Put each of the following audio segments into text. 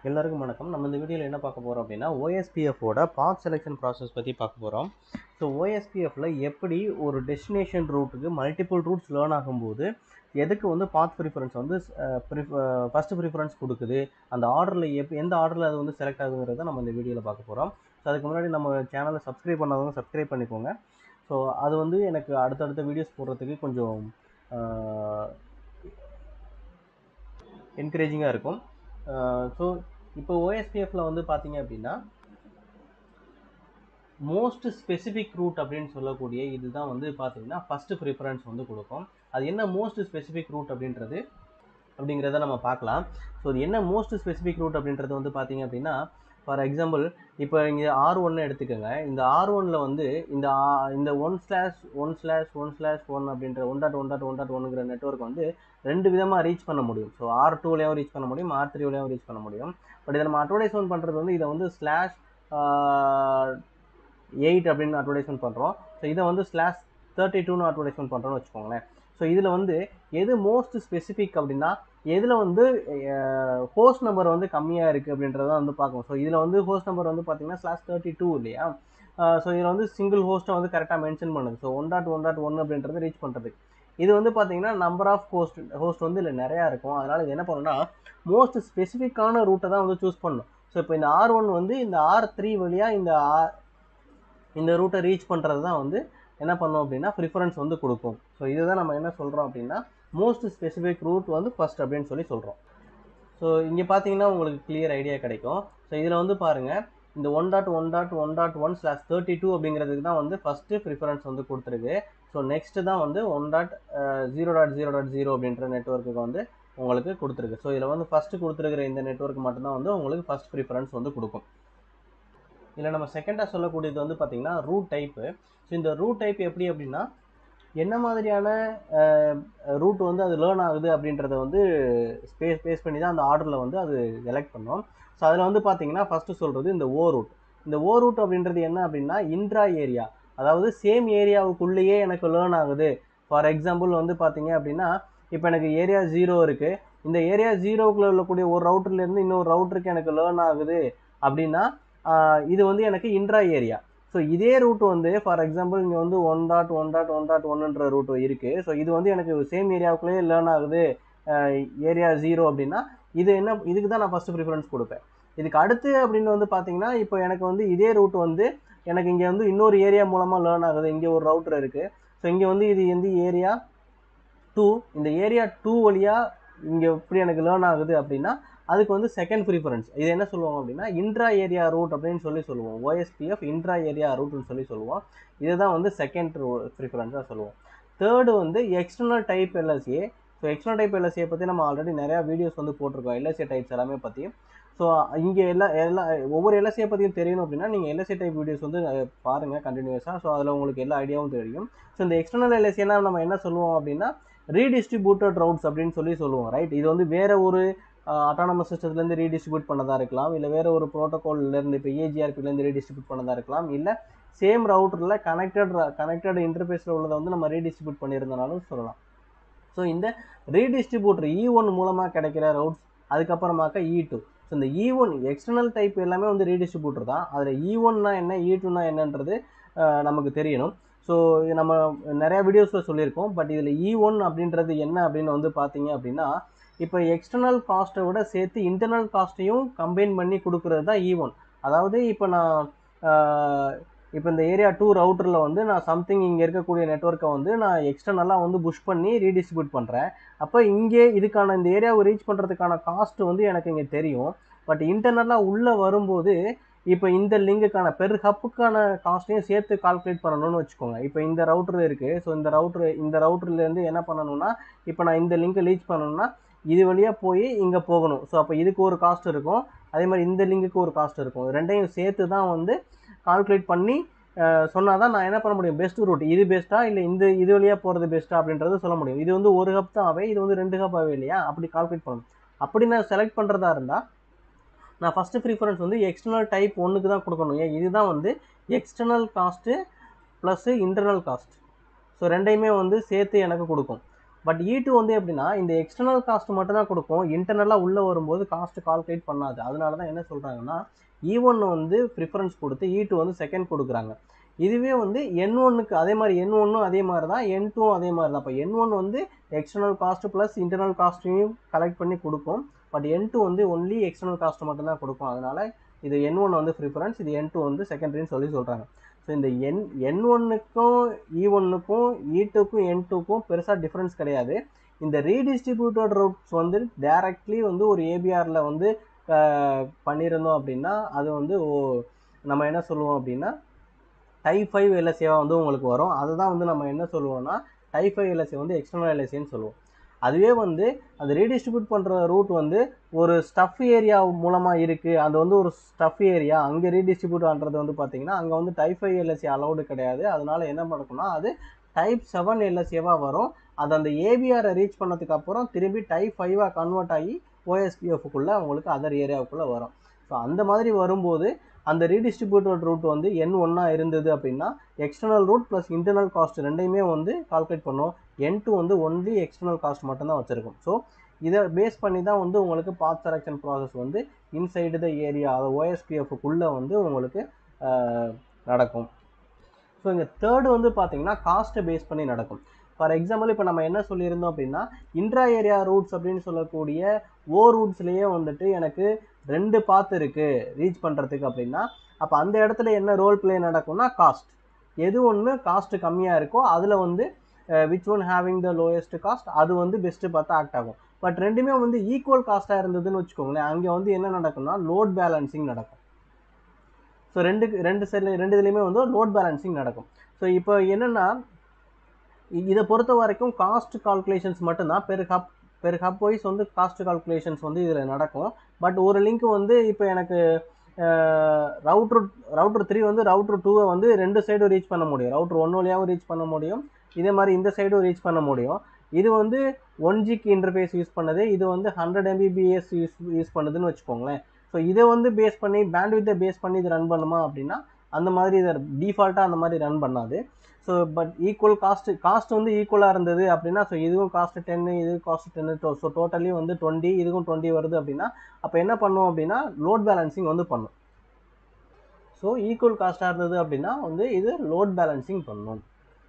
எல்லாருக்கும் வணக்கம் நம்ம இந்த வீடியோவில் என்ன பார்க்க போகிறோம் அப்படின்னா ஓஎஸ்பிஎஃபோட பாத் செலெக்ஷன் ப்ராசஸ் பற்றி பார்க்க போகிறோம் ஸோ ஓஎஸ்பிஎஃப்ல எப்படி ஒரு டெஸ்டினேஷன் ரூட்டுக்கு மல்டிபிள் ரூட்ஸ் லேர்ன் ஆகும்போது எதுக்கு வந்து பாத் ப்ரிஃபரன்ஸ் வந்து ஃபஸ்ட்டு ப்ரிஃபரன்ஸ் கொடுக்குது அந்த ஆர்டரில் எப் எந்த ஆர்டரில் அது வந்து செலக்ட் ஆகுங்கிறத நம்ம இந்த வீடியோவில் பார்க்க போகிறோம் ஸோ அதுக்கு முன்னாடி நம்ம சேனலை சப்ஸ்கிரைப் பண்ணாதவங்க சப்ஸ்கிரைப் பண்ணிக்கோங்க ஸோ அது வந்து எனக்கு அடுத்தடுத்த வீடியோஸ் போடுறதுக்கு கொஞ்சம் என்கரேஜிங்காக இருக்கும் ஸோ இப்போ ஓஎஸ்பிஎஃப்ல வந்து பார்த்தீங்க அப்படின்னா மோஸ்ட் ஸ்பெசிஃபிக் ரூட் அப்படின்னு சொல்லக்கூடிய இதுதான் வந்து பார்த்தீங்கன்னா ஃபஸ்ட்டு ப்ரிஃபரன்ஸ் வந்து கொடுக்கும் அது என்ன மோஸ்ட் ஸ்பெசிஃபிக் ரூட் அப்படின்றது அப்படிங்கிறத நம்ம பார்க்கலாம் ஸோ இது என்ன மோஸ்ட் ஸ்பெசிஃபிக் ரூட் அப்படின்றது வந்து பார்த்தீங்க அப்படின்னா ஃபார் எக்ஸாம்பிள் இப்போ இங்கே ஆர் ஒன்னு எடுத்துக்கோங்க இந்த ஆர் ஒனில் வந்து இந்த ஆ- இந்த one slash one slash one slash one அப்படின்ற one dot one dot one dot ஒன்னுங்கிற நெட்ஒர்க் வந்து ரெண்டு விதமாக ரீச் பண்ண முடியும் ஸோ ஆர் டூலையும் ரீச் பண்ண முடியும் ஆர் த்ரீலையும் ரீச் பண்ண முடியும் பட் இதை நம்ம அட்வர்டைஸ்மெண்ட் பண்ணுறது வந்து இதை வந்து ஸ்லாஷ் எயிட் அப்படின்னு அட்வர்டைஸ்மெண்ட் பண்ணுறோம் ஸோ இதை வந்து ஸ்லாஷ் தேர்ட்டி டூன்னு அட்வர்டைஸ்மெண்ட் பண்ணுறோன்னு வச்சுக்கோங்களேன் ஸோ இதில் வந்து எது மோஸ்ட் ஸ்பெசிஃபிக் அப்படின்னா எதில் வந்து ஹோஸ்ட் நம்பர் வந்து கம்மியாக இருக்குது அப்படின்றத வந்து பார்க்கணும் ஸோ இதில் வந்து ஹோஸ்ட் நம்பர் வந்து பார்த்தீங்கன்னா ஸ்லாஷ் தேர்ட்டி டூ இல்லையா ஸோ இதில் வந்து சிங்கிள் ஹோஸ்ட்டை வந்து கரெக்டாக மென்ஷன் பண்ணுது so one dot one dot one அப்படின்றது ரீச் பண்ணுறது இது வந்து பார்த்தீங்கன்னா நம்பர் ஆஃப் ஹோஸ்ட் ஹோஸ்ட் வந்து இதில் நிறையா இருக்கும் அதனால் இது என்ன பண்ணணும்னா மோஸ்ட் ஸ்பெசிஃபிக்கான ரூட்டை தான் வந்து சூஸ் பண்ணணும் ஸோ இப்போ இந்த ஆர் ஒன் வந்து இந்த ஆர் த்ரீ வழியாக இந்த ஆர் இந்த ரூட்டை ரீச் பண்ணுறது தான் வந்து என்ன பண்ணோம் அப்படின்னா ப்ரிஃபரன்ஸ் வந்து கொடுக்கும் ஸோ இதுதான் நம்ம என்ன சொல்கிறோம் அப்படின்னா மோஸ்ட் ஸ்பெசிஃபிக் ரூட் வந்து ஃபர்ஸ்ட் அப்படின்னு சொல்லி சொல்கிறோம் ஸோ இங்கே பார்த்தீங்கன்னா உங்களுக்கு கிளியர் ஐடியா கிடைக்கும் ஸோ இதில் வந்து பாருங்கள் இந்த one dot one dot one dot one slash thirty two அப்படிங்கிறதுக்கு தான் வந்து ஃபஸ்ட்டு ப்ரிஃபரன்ஸ் வந்து கொடுத்துருக்கு ஸோ நெக்ஸ்ட்டு தான் வந்து one dot zero dot zero dot zero அப்படின்ற நெட்ஒர்க்குக்கு வந்து உங்களுக்கு கொடுத்துருக்கு ஸோ இதில் வந்து ஃபஸ்ட்டு கொடுத்துருக்கிற இந்த நெட்ஒர்க் மட்டும்தான் வந்து உங்களுக்கு ஃபஸ்ட் ப்ரிஃபரன்ஸ் வந்து கொடுக்கும் இதில் நம்ம செகண்டாக சொல்லக்கூடியது வந்து பார்த்திங்கன்னா ரூட் டைப்பு ஸோ இந்த ரூட் டைப் எப்படி அப்படின்னா என்ன மாதிரியான ரூட் வந்து அது லேர்ன் ஆகுது அப்படின்றத வந்து ஸ்பேஸ் பேஸ் பண்ணி தான் அந்த ஆர்டரில் வந்து அது செலக்ட் பண்ணோம் ஸோ அதில் வந்து பார்த்தீங்கன்னா ஃபஸ்ட்டு சொல்கிறது இந்த ஓ ரூட் இந்த ஓ ரூட் அப்படின்றது என்ன அப்படின்னா இன்ட்ரா ஏரியா அதாவது சேம் ஏரியாவுக்குள்ளேயே எனக்கு லேர்ன் ஆகுது ஃபார் எக்ஸாம்பிள் வந்து பார்த்தீங்க அப்படின்னா இப்போ எனக்கு ஏரியா ஜீரோ இருக்குது இந்த ஏரியா ஜீரோக்குள்ளே உள்ளக்கூடிய ஒரு routerலேருந்து இன்னொரு ரவுட்டருக்கு எனக்கு லேர்ன் ஆகுது அப்படின்னா ஆஹ் இது வந்து எனக்கு இன்ட்ரா ஏரியா ஸோ இதே ரூட் வந்து ஃபார் எக்ஸாம்பிள் இங்கே வந்து one dot one dot one dot ஒன்னுன்ற ரூட் இருக்குது ஸோ இது வந்து எனக்கு சேம் ஏரியாவுக்குள்ளேயே லேர்ன் ஆகுது ஏரியா ஜீரோ அப்படின்னா இது என்ன இதுக்கு தான் நான் ஃபஸ்ட்டு ப்ரிஃபரன்ஸ் கொடுப்பேன் இதுக்கு அடுத்து அப்படின்னு வந்து பார்த்தீங்கன்னா இப்போ எனக்கு வந்து இதே ரூட் வந்து எனக்கு இங்கே வந்து இன்னொரு ஏரியா மூலமாக லேர்ன் ஆகுது இங்கே ஒரு ரவுட்டர் இருக்குது ஸோ இங்கே வந்து இது வந்து ஏரியா டூ இந்த ஏரியா டூ வழியாக இங்கே எப்படி எனக்கு லேர்ன் ஆகுது அப்படின்னா அதுக்கு வந்து செகண்ட் ப்ரிஃபரன்ஸ் இது என்ன சொல்லுவாங்க அப்படின்னா இன்ட்ரா ஏரியா ரூட் அப்படின்னு சொல்லி சொல்லுவோம் ஓஎஸ்பிஎஃப் இன்ட்ரா ஏரியா ரூட்னு சொல்லி சொல்லுவோம் இதுதான் வந்து செகண்ட் ப்ரிஃபரன்ஸாக சொல்லுவோம் தேர்டு வந்து external type LSA so external type LSA பற்றி நம்ம ஆல்ரெடி நிறையா வீடியோஸ் வந்து போட்டிருக்கோம் எல்எஸ்ஏ டைப்ஸ் எல்லாமே பற்றி ஸோ இங்கே எல்லா எல்லா ஒவ்வொரு எல்எஸ்ஏ பற்றியும் தெரியணும் அப்படின்னா நீங்கள் எல்எஸ்ஏ டைப் வீடியோஸ் வந்து அஹ், பாருங்க கண்டினியூஸாக ஸோ அதில் உங்களுக்கு எல்லா ஐடியாவும் தெரியும் ஸோ இந்த எக்ஸ்டர்னல் எல்எஸ்ஏனா நம்ம என்ன சொல்லுவோம் அப்படின்னா ரீடிஸ்ட்ரிபியூட்டட் ரவுட்ஸ் அப்படின்னு சொல்லி சொல்லுவோம் ரைட் இது வந்து வேற ஒரு அட்டானமஸ் சிஸ்டத்துலேருந்து ரீடிஸ்ட்ரிபியூட் பண்ணதாக இருக்கலாம் இல்லை வேற ஒரு ப்ரோட்டோகால்லேருந்து இப்போ ஏஜிஆர்பிலேருந்து ரீடிஸ்ட்ரிபியூட் பண்ணதாக இருக்கலாம் இல்லை சேம் ரவுட்டரில் கனெக்டட் கனெக்டட் இன்டர்ஃபேஸில் உள்ளதை வந்து நம்ம ரீடிஸ்ட்ரிபியூட் பண்ணியிருந்தனாலும் சொல்லலாம் ஸோ இந்த ரீடிஸ்ட்ரிபியூட்டர் இ ஒன் மூலமாக கிடைக்கிற ரவுட்ஸ் அதுக்கப்புறமாக்க இ டூ ஸோ இந்த இ ஒன் எக்ஸ்டர்னல் டைப் எல்லாமே வந்து ரீடிஸ்ட்ரிபியூட்டர் தான் அதில் இ ஒன்னா என்ன இ டூனா என்னன்றது அஹ், நமக்கு தெரியணும் ஸோ நம்ம நிறைய வீடியோஸில் சொல்லியிருக்கோம் பட் இதில் இ ஒன் அப்படின்றது என்ன அப்படின்னு வந்து பார்த்தீங்க அப்படின்னா இப்போ எக்ஸ்டர்னல் காஸ்ட்டை விட சேர்த்து இன்டர்னல் காஸ்ட்டையும் கம்பைன் பண்ணி கொடுக்குறது தான் இ ஒன் அதாவது இப்போ நான் ஆஹ், இப்போ இந்த ஏரியா டூ ரவுட்டரில் வந்து நான் சம்திங் இங்கே இருக்கக்கூடிய நெட்ஒர்க்கை வந்து நான் எக்ஸ்டர்னலாக வந்து புஷ் பண்ணி ரீடிஸ்ட்ரிபியூட் பண்ணுறேன் அப்போ இங்கே இதுக்கான இந்த ஏரியாவை ரீச் பண்ணுறதுக்கான காஸ்ட் வந்து எனக்கு இங்கே தெரியும் பட் இன்டர்னலாக உள்ளே வரும்போது இப்போ இந்த லிங்குக்கான பெர் ஹப்புக்கான காஸ்ட்டையும் சேர்த்து கால்குலேட் பண்ணணும்னு வச்சுக்கோங்க இப்போ இந்த ரவுட்டர் இருக்குது ஸோ இந்த ரவுட்டர் இந்த routerலேருந்து என்ன பண்ணணும்னா இப்போ நான் இந்த லிங்கை ரீச் பண்ணணும்னா இது வழியாக போய் இங்கே போகணும் ஸோ அப்போ இதுக்கு ஒரு காஸ்ட் இருக்கும் அதே மாதிரி இந்த லிங்குக்கு ஒரு காஸ்ட் இருக்கும் ரெண்டையும் சேர்த்து தான் வந்து கால்குலேட் பண்ணி சொன்னால் தான் நான் என்ன பண்ண முடியும் பெஸ்ட் ரூட் இது பெஸ்ட்டா இல்லை இந்த இது வழியாக போகிறது பெஸ்ட்டா அப்படின்றது சொல்ல முடியும் இது வந்து ஒரு ஹப் தான் ஆவே இது வந்து ரெண்டு ஹப் ஆவே இல்லையா அப்படி கால்குலேட் பண்ணணும் அப்படி நான் செலக்ட் பண்ணுறதா இருந்தால் நான் ஃபஸ்ட்டு ப்ரிஃபரன்ஸ் வந்து எக்ஸ்டர்னல் டைப் ஒன்றுக்கு தான் கொடுக்கணும் ஏன் இதுதான் வந்து external cost plus internal cost so ரெண்டையுமே வந்து சேர்த்து எனக்கு கொடுக்கும் பட் இ டூ வந்து எப்படின்னா இந்த எக்ஸ்டர்னல் காஸ்ட் மட்டும் தான் கொடுக்கும் இன்டர்னலாக உள்ளே வரும்போது காஸ்ட் கால்குலேட் பண்ணாது அதனால தான் என்ன சொல்கிறாங்கன்னா இ ஒன் வந்து ப்ரிஃபரன்ஸ் கொடுத்து இ டூ வந்து செகண்ட் கொடுக்குறாங்க இதுவே வந்து என் ஒன்னுக்கு அதே மாதிரி என் ஒன்னும் அதே மாதிரி தான் என் டூவும் அதே மாதிரி தான் இப்போ என் ஒன் வந்து எக்ஸ்டர்னல் காஸ்ட் ப்ளஸ் இன்டர்னல் காஸ்ட்டையும் கலெக்ட் பண்ணி கொடுக்கும் பட் என் டூ வந்து ஒன்லி எக்ஸ்டர்னல் காஸ்ட் மட்டும் தான் கொடுக்கும் அதனால இது என் ஒன் வந்து ப்ரிஃபரன்ஸ் இது என் டூ வந்து செகண்டரின்னு சொல்லி சொல்கிறாங்க ஸோ இந்த என் என் ஒன்னுக்கும் இ ஒன்னுக்கும் இ டூக்கும் என் டூக்கும் பெருசாக டிஃப்ரென்ஸ் கிடையாது இந்த ரீடிஸ்ட்ரிபியூட்டட் ரூட்ஸ் வந்து டைரக்ட்லி வந்து ஒரு ஏபிஆரில் வந்து பண்ணியிருந்தோம் அப்படின்னா அது வந்து நம்ம என்ன சொல்லுவோம் அப்படின்னா டைப் ஃபைவ் எல்எஸ்ஏவா வந்து உங்களுக்கு வரும் அதை தான் வந்து நம்ம என்ன சொல்லுவோம்னா டைப் ஃபைவ் எல்எஸ்ஏ வந்து எக்ஸ்டர்னல் எல்எஸ்ஏன்னு சொல்லுவோம் அதுவே வந்து அது ரீடிஸ்ட்ரிபியூட் பண்ணுற ரூட் வந்து ஒரு ஸ்டஃப் ஏரியா மூலமாக இருக்குது அது வந்து ஒரு ஸ்டஃப் ஏரியா அங்கே ரீடிஸ்ட்ரிபியூட் பண்ணுறது வந்து பார்த்தீங்கன்னா அங்கே வந்து டைப் ஃபைவ் எல்எஸ்ஏ அலௌடு கிடையாது அதனால என்ன நடக்கும்னா அது டைப் செவன் எல்எஸ்ஏவாக வரும் அது அந்த ஏபிஆரை ரீச் பண்ணதுக்கு அப்புறம் திரும்பி டைப் ஃபைவாக கன்வெர்ட் ஆகி ஓஎஸ்பிஎஃப்க்குள்ளே உங்களுக்கு அதர் ஏரியாவுக்குள்ளே வரும் ஸோ அந்த மாதிரி வரும்போது அந்த ரீடிஸ்ட்ரிபியூட்டட் ரூட் வந்து என் ஒன்றா இருந்தது அப்படின்னா external route plus internal cost ரெண்டையுமே வந்து கால்குலேட் பண்ணும் என் டூ வந்து ஒன்லி எக்ஸ்டர்னல் காஸ்ட் மட்டும்தான் வச்சுருக்கும் ஸோ இதை பேஸ் பண்ணி தான் வந்து உங்களுக்கு பாத் செலெக்ஷன் ப்ராசஸ் வந்து இன்சைடு த ஏரியா அது ஓஎஸ்பிஎஃப்க்குள்ளே வந்து உங்களுக்கு நடக்கும் ஸோ இங்கே தேர்டு வந்து பார்த்தீங்கன்னா காஸ்ட்டை பேஸ் பண்ணி நடக்கும் ஃபார் எக்ஸாம்பிள் இப்போ நம்ம என்ன சொல்லியிருந்தோம் அப்படின்னா இன்ட்ரா ஏரியா ரூட்ஸ் அப்படின்னு சொல்லக்கூடிய ஓ ரூட்ஸ்லேயே வந்துட்டு எனக்கு ரெண்டு பாத்து இருக்குது ரீச் பண்ணுறதுக்கு அப்படின்னா அப்போ அந்த இடத்துல என்ன ரோல் ப்ளே நடக்கும்னா காஸ்ட் எது ஒன்று காஸ்ட் கம்மியாக இருக்கோ அதில் வந்து which one having the lowest cost அது வந்து பெஸ்ட்டு பார்த்தா ஆக்ட் ஆகும் பட் ரெண்டுமே வந்து ஈக்குவல் காஸ்ட்டாக இருந்ததுன்னு வச்சுக்கோங்களேன் அங்கே வந்து என்ன நடக்கும்னா லோட் பேலன்சிங் நடக்கும் ஸோ ரெண்டு ரெண்டு சைடில் ரெண்டு இதுலேயுமே வந்து லோட் பேலன்சிங் நடக்கும் ஸோ இப்போ என்னென்னா இதை பொறுத்த வரைக்கும் காஸ்ட் கால்குலேஷன்ஸ் மட்டும்தான் per hop per hop wise வந்து காஸ்ட் கால்குலேஷன்ஸ் வந்து இதில் நடக்கும் பட் ஒரு லிங்க் வந்து இப்போ எனக்கு ரவுட்ரு ரவுட்ரு த்ரீ வந்து ரவுட்ரு டூவை வந்து ரெண்டு சைடும் ரீச் பண்ண முடியும் ரவுட்ரு ஒன் வழியாகவும் ரீச் பண்ண முடியும் இதே மாதிரி இந்த சைடும் ரீச் பண்ண முடியும் இது வந்து ஒன் ஜிக்கு இன்டர்ஃபேஸ் யூஸ் பண்ணது இது வந்து ஹண்ட்ரட் எம்பிபிஎஸ் யூஸ் யூஸ் பண்ணுதுன்னு வச்சுக்கோங்களேன் ஸோ இதை வந்து பேஸ் பண்ணி பேண்ட்வித்தை பேஸ் பண்ணி இது ரன் பண்ணுமா அப்படின்னா அந்த மாதிரி இதை டிஃபால்ட்டாக அந்த மாதிரி ரன் பண்ணாது so but equal cost cost வந்து ஈக்குவலாக இருந்தது அப்படின்னா ஸோ இதுவும் காஸ்ட் டென்னு இது காஸ்ட் டென்னு ஸோ டோட்டலி வந்து டுவெண்ட்டி இதுக்கும் டுவெண்ட்டி வருது அப்படின்னா அப்போ என்ன பண்ணும் அப்படின்னா லோட் பேலன்சிங் வந்து பண்ணும் ஸோ ஈக்குவல் காஸ்ட்டாக இருந்தது அப்படின்னா வந்து இது லோட் பேலன்சிங் பண்ணும்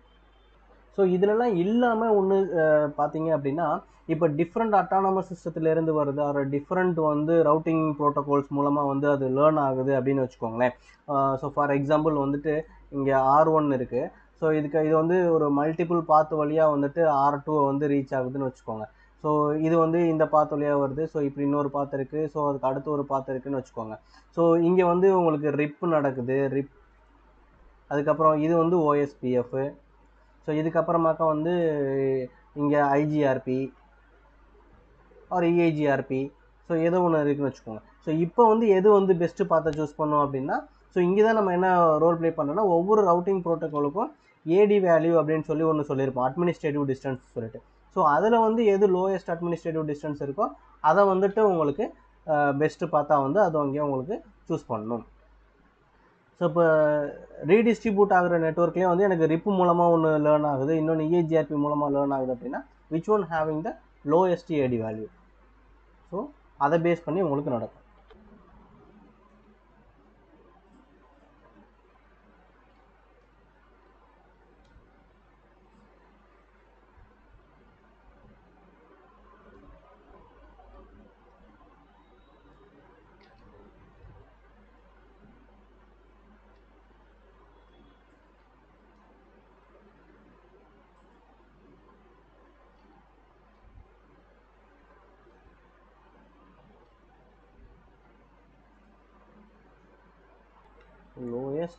ஸோ இதிலலாம் இல்லாமல் ஒன்று பார்த்தீங்க அப்படின்னா இப்போ டிஃப்ரெண்ட் அட்டானமஸ் சிஸ்டத்துலேருந்து வருது ஒரு டிஃப்ரெண்ட் வந்து ரவுட்டிங் ப்ரோட்டோகால்ஸ் மூலமாக வந்து அது லேர்ன் ஆகுது அப்படின்னு வச்சுக்கோங்களேன் ஸோ ஃபார் எக்ஸாம்பிள் வந்துட்டு இங்கே ஆர் ஒன் இருக்குது ஸோ இதுக்கு இது வந்து ஒரு மல்டிபிள் பாத் வழியாக வந்துட்டு ஆர் டூ வந்து ரீச் ஆகுதுன்னு வச்சுக்கோங்க ஸோ இது வந்து இந்த பாத் வழியாக வருது ஸோ இப்படி இன்னொரு பாத்து இருக்குது ஸோ அதுக்கு அடுத்து ஒரு பாத்து இருக்குன்னு வச்சுக்கோங்க ஸோ இங்கே வந்து உங்களுக்கு ரிப் நடக்குது ரிப் அதுக்கப்புறம் இது வந்து ஓஎஸ்பிஎஃப் ஸோ இதுக்கப்புறமாக்கா வந்து இங்கே ஐஜிஆர்பி ஒரு இஏஜிஆர்பி ஸோ ஏதோ ஒன்று இருக்குன்னு வச்சுக்கோங்க ஸோ இப்போ வந்து எது வந்து பெஸ்ட்டு பார்த்து சூஸ் பண்ணோம் அப்படின்னா ஸோ இங்கே தான் நம்ம என்ன ரோல் ப்ளே பண்ணுறோன்னா ஒவ்வொரு ரவுட்டிங் ப்ரோட்டோக்காலுக்கும் ஏடி வேல்யூ அப்படின்னு சொல்லி ஒன்று சொல்லியிருப்போம் அட்மினிஸ்ட்ரேட்டிவ் டிஸ்டன்ஸ் சொல்லிட்டு ஸோ அதில் வந்து எது லோயஸ்ட் அட்மினிஸ்ட்ரேட்டிவ் டிஸ்டன்ஸ் இருக்கோ அதை வந்துட்டு உங்களுக்கு பெஸ்ட்டு பார்த்தா வந்து அது அங்கேயே உங்களுக்கு சூஸ் பண்ணணும் ஸோ இப்போ ரீடிஸ்ட்ரிபியூட் ஆகிற நெட்ஒர்க்லேயே வந்து எனக்கு ரிப்பு மூலமாக ஒன்று லேர்ன் ஆகுது இன்னொன்று இஏஜிஆர்பி மூலமாக லேர்ன் ஆகுது அப்படின்னா which one having the lowest AD value so அதை பேஸ் பண்ணி உங்களுக்கு நடக்கும் lowest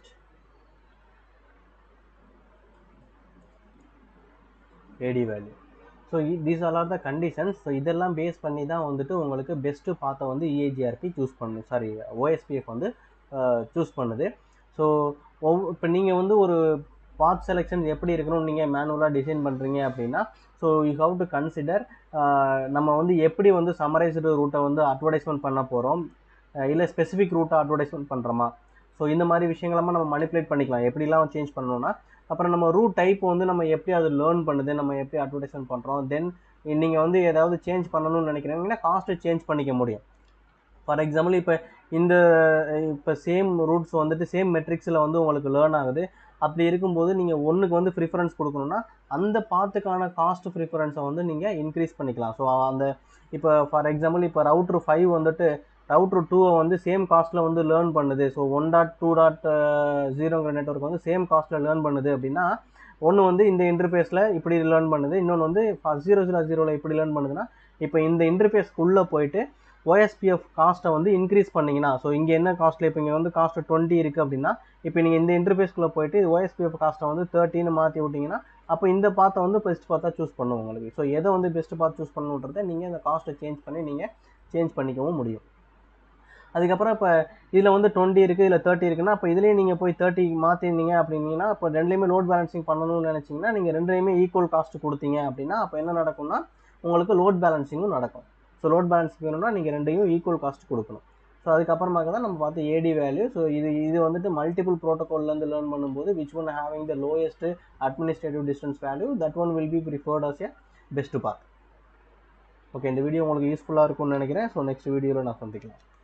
AD value so these all are the conditions so இதெல்லாம் பேஸ் பண்ணி தான் வந்துட்டு உங்களுக்கு பெஸ்ட்டு பார்த்த வந்து இஏஜிஆர்பி சூஸ் பண்ணு சாரி ஓஎஸ்பிஎஃப் வந்து சூஸ் பண்ணுது ஸோ ஒவ் இப்போ நீங்கள் வந்து ஒரு பாத் செலெக்ஷன் எப்படி இருக்கணும்னு நீங்கள் மேனுவலாக டிசைன் பண்ணுறீங்க அப்படின்னா so you have to consider நம்ம வந்து எப்படி வந்து சம்மரைஸ்டு ரூட்டை வந்து அட்வர்டைஸ்மெண்ட் பண்ண போகிறோம் இல்லை ஸ்பெசிஃபிக் ரூட்டை அட்வர்டைஸ்மெண்ட் பண்ணுறோமா ஸோ இந்த மாதிரி விஷயங்களெல்லாம் நம்ம மனிப்புலேட் பண்ணிக்கலாம் எப்படிலாம் சேஞ்ச் பண்ணணும்னா அப்புறம் நம்ம ரூட் டைப் வந்து நம்ம எப்படி அது லேர்ன் பண்ணுது நம்ம எப்படி அட்வர்டைஸ்மெண்ட் பண்ணுறோம் தென் நீங்கள் வந்து ஏதாவது சேஞ்ச் பண்ணணும்னு நினைக்கிறீங்கன்னா காஸ்ட்டை சேஞ்ச் பண்ணிக்க முடியும் ஃபார் எக்ஸாம்பிள் இப்போ இந்த இப்போ சேம் ரூட்ஸ் வந்துட்டு சேம் மெட்ரிக்ஸில் வந்து உங்களுக்கு லேர்ன் ஆகுது அப்படி இருக்கும்போது நீங்கள் ஒன்றுக்கு வந்து ப்ரிஃபரன்ஸ் கொடுக்கணும்னா அந்த பாத்துக்கான காஸ்ட் ப்ரிஃபரன்ஸை வந்து நீங்கள் இன்க்ரீஸ் பண்ணிக்கலாம் ஸோ அந்த இப்போ ஃபார் எக்ஸாம்பிள் இப்போ ரவுட்ரு ஃபைவ் வந்துட்டு ரவுட்ரு டூவை வந்து சேம் காஸ்ட்டில் வந்து லேர்ன் பண்ணுது so one dot two dot ஜீரோங்கிற நெட்ஒர்க் வந்து சேம் காஸ்ட்டில் லேர்ன் பண்ணுது அப்படின்னா ஒன்று வந்து இந்த இன்டர்ஃபேஸில் இப்படி லேர்ன் பண்ணுது இன்னொன்று வந்து ஜீரோ ஜீரோ ஜீரோவில் இப்படி லேர்ன் பண்ணுதுன்னா இப்போ இந்த இன்டர்ஃபேஸ்க்குள்ளே போயிட்டு ஓஎஸ்பிஎஃப் காஸ்ட்டை வந்து இன்க்ரீஸ் பண்ணிங்கன்னா ஸோ இங்கே என்ன காஸ்ட்டில் இப்போ இங்கே வந்து காஸ்ட் டுவெண்ட்டி இருக்குது அப்படின்னா இப்போ நீங்கள் இந்த இன்டர்ஃபேஸ்க்குள்ளே போயிட்டு ஓஎஸ்பிஎஃப் காஸ்ட்டை வந்து தேர்ட்டின்னு மாற்றி விட்டிங்கன்னா அப்போ இந்த பாத்தை வந்து பெஸ்ட் பார்த்தா சூஸ் பண்ணும் உங்களுக்கு ஸோ எதை வந்து பெஸ்ட் பார்த்து சூஸ் பண்ணுன்றதை நீங்கள் அந்த காஸ்ட்டை சேஞ்ச் பண்ணி நீங்கள் சேஞ்ச் பண்ணிக்கவும் முடியும் அதுக்கப்புறம் இப்போ இதில் வந்து டுவெண்ட்டி இருக்குது இதில் தேர்ட்டி இருக்குன்னா அப்போ இதுலேயே நீங்கள் போய் தேர்ட்டி மாற்றிருந்தீங்க அப்படின்னீங்கன்னா இப்போ ரெண்டுலேயுமே லோட் பேலன்சிங் பண்ணணும்னு நினச்சிங்கன்னா நீங்கள் ரெண்டுலேயுமே ஈக்குவல் காஸ்ட் கொடுத்தீங்க அப்படின்னா அப்போ என்ன நடக்கும்னா உங்களுக்கு லோட் பேலன்சிங்கும் நடக்கும் ஸோ லோட் பேலன்சிங் வேணும்னா நீங்கள் ரெண்டையும் ஈக்குவல் காஸ்ட் கொடுக்கணும் ஸோ அதுக்கப்புறமாக தான் நம்ம பார்த்து ஏடி வேல்யூ ஸோ இது இது வந்துட்டு மல்டிபிள் ப்ரோட்டோகால்லேருந்து லேர்ன் பண்ணும்போது which one having the lowest administrative distance value that one will be preferred as a best path okay இந்த வீடியோ உங்களுக்கு யூஸ்ஃபுல்லாக இருக்கும்னு நினைக்கிறேன் ஸோ நெக்ஸ்ட் வீடியோவில் நான் சந்திக்கலாம்